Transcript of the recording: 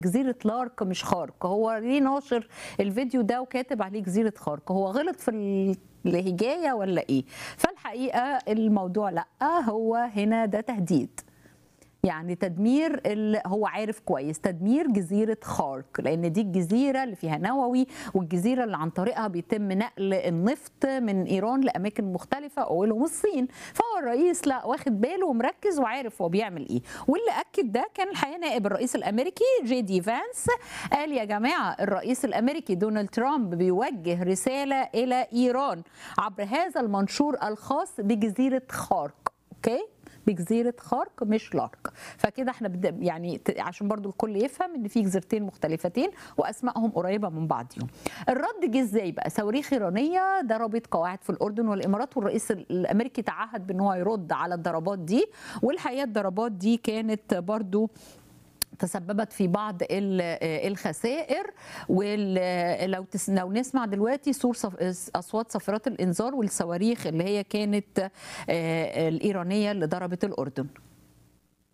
جزيرة لارك مش خارق هو ليه ناشر الفيديو ده وكاتب عليه جزيرة خارق هو غلط في ال- الهجاية ولا ايه فالحقيقة الموضوع لا هو هنا ده تهديد يعني تدمير ال- هو عارف كويس تدمير جزيرة خارق لأن دي الجزيرة اللي فيها نووي والجزيرة اللي عن طريقها بيتم نقل النفط من إيران لأماكن مختلفة أولهم الصين فهو الرئيس لا واخد باله ومركز وعارف هو بيعمل إيه واللي أكد ده كان الحقيقة نائب الرئيس الأمريكي جي دي فانس قال يا جماعة الرئيس الأمريكي دونالد ترامب بيوجه رسالة إلى إيران عبر هذا المنشور الخاص بجزيرة خارق أوكي بجزيره خارق مش لارك فكده احنا بد... يعني ت- عشان برضو الكل يفهم ان في جزيرتين مختلفتين واسمائهم قريبه من بعضهم الرد جه ازاي بقى صواريخ ايرانيه ضربت قواعد في الاردن والامارات والرئيس الامريكي تعهد بان هو يرد على الضربات دي والحقيقه الضربات دي كانت برضو تسببت في بعض ال- الخسائر ولو تس... لو نسمع دلوقتي صور صف... اصوات صفارات الانذار والصواريخ اللي هي كانت آه، الايرانيه اللي ضربت الاردن